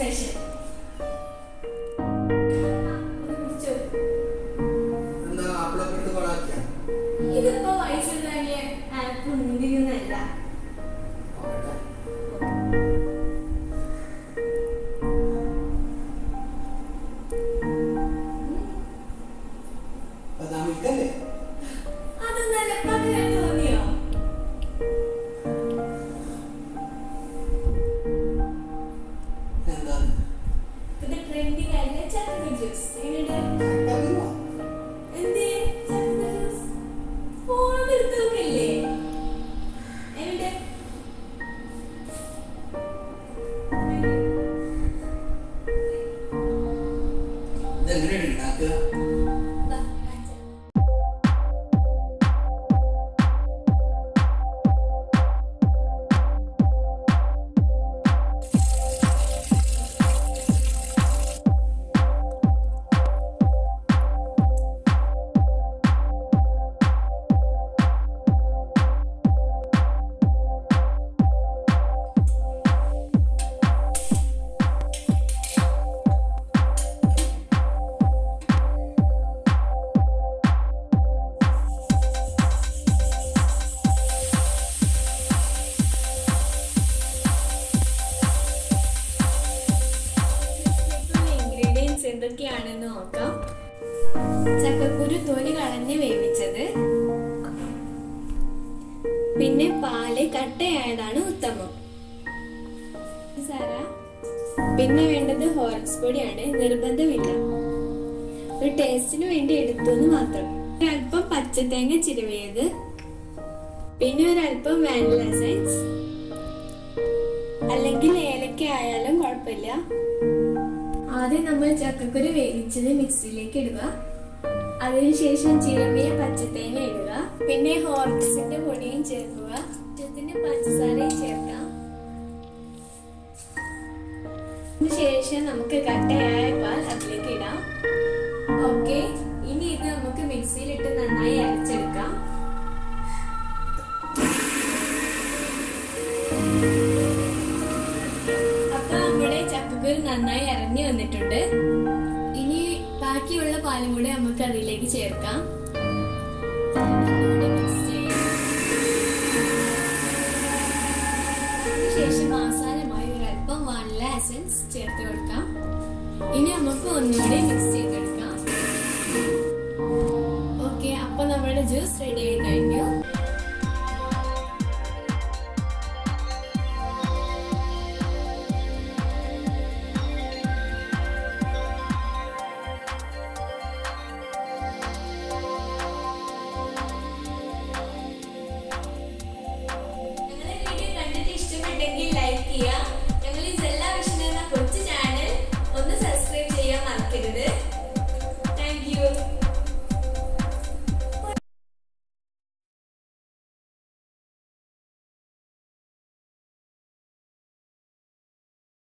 Special എന്താ ആപ്പിളൊക്കെ എടുത്ത് കൊളാക്കിയ ഇതിപ്പോ വയസ്സുണ്ടാകിയ ആപ്പ് മുന്തിരിയൊന്നല്ല നോക്കട്ടെ ബദാം മിൽക്കല്ലേ അതൊന്നല്ല പകരം തോന്നിയോ എന്താണ് ഇത് ട്രെൻഡിങ് ആയില്ല ചക്ക ജ്യൂസ് എങ്ങനെയുണ്ട് കഴിക്കാതിരുന്നോ? എന്തേ ചക്ക ജ്യൂസ് ഫോൺ എടുത്ത് നോക്കല്ലേ എങ്ങനെയുണ്ട് ഇതെങ്ങനെയാണ് ഉണ്ടാക്കുക ദാ, കാണിച്ചു തരാം. ഇൻഗ്രീഡിയൻസ് എന്തൊക്കെയാണെന്ന് നോക്കാം ചക്കക്കുരു തൊലി കളഞ്ഞ് വേവിച്ചത് പിന്നെ പാല് കട്ടയായതാണ് ഉത്തമം സാര പിന്നെ വേണ്ടത് ഹോർലിക്സ് പൊടിയാണ് നിർബന്ധമില്ല ഒരു ടേസ്റ്റിന് വേണ്ടി എടുത്തു എന്ന് മാത്രം ഒരല്പം പച്ചത്തേങ്ങ ചിരവിയത് പിന്നെ ഒരല്പം വാനില എസൻസ് അല്ലെങ്കിൽ ഏലക്ക ആയാലും കുഴപ്പമില്ല ആദ്യം നമ്മൾ ചക്കക്കുരു വേവിച്ചത് മിക്സിയിലേക്ക് ഇടുക അതിനുശേഷം ചിരവിയ പച്ചത്തേങ്ങ ഇടുക പിന്നെ ഹോർലിക്സിന്റെ പൊടിയും ചേർക്കുക ഇഷ്ടത്തിന് പഞ്ചസാരയും ചേർക്കാം അതിനുശേഷം നമുക്ക് കട്ടയായ പാൽ അതിലേക്ക് ഇടാം ഓക്കെ ഇനി ഇത് നമുക്ക് മിക്സിയിലിട്ട് നന്നായി അരച്ചെടുക്കാം അപ്പൊ നമ്മുടെ ചക്കക്കുരു നന്നായി അരഞ്ഞു വന്നിട്ടുണ്ട് ഇനി ബാക്കിയുള്ള പാലും കൂടെ നമുക്ക് അതിലേക്ക് ചേർക്കാം ഒന്നുകൂടി mix ചെയ്യാം. ശേഷം അവസാനമായി ഒരു അല്പം വാനില എസൻസ് ചേർത്ത് കൊടുക്കാം ഇനി നമുക്ക് ഒന്നുകൂടി മിക്സ് ചെയ്തെടുക്കാം ഓക്കെ അപ്പൊ നമ്മുടെ ജ്യൂസ് റെഡി ആയി കഴിഞ്ഞു ഞങ്ങളുടെ വീഡിയോ കണ്ടിട്ട് ഇഷ്ടപ്പെട്ടെങ്കിൽ ലൈക്ക് ചെയ്യുക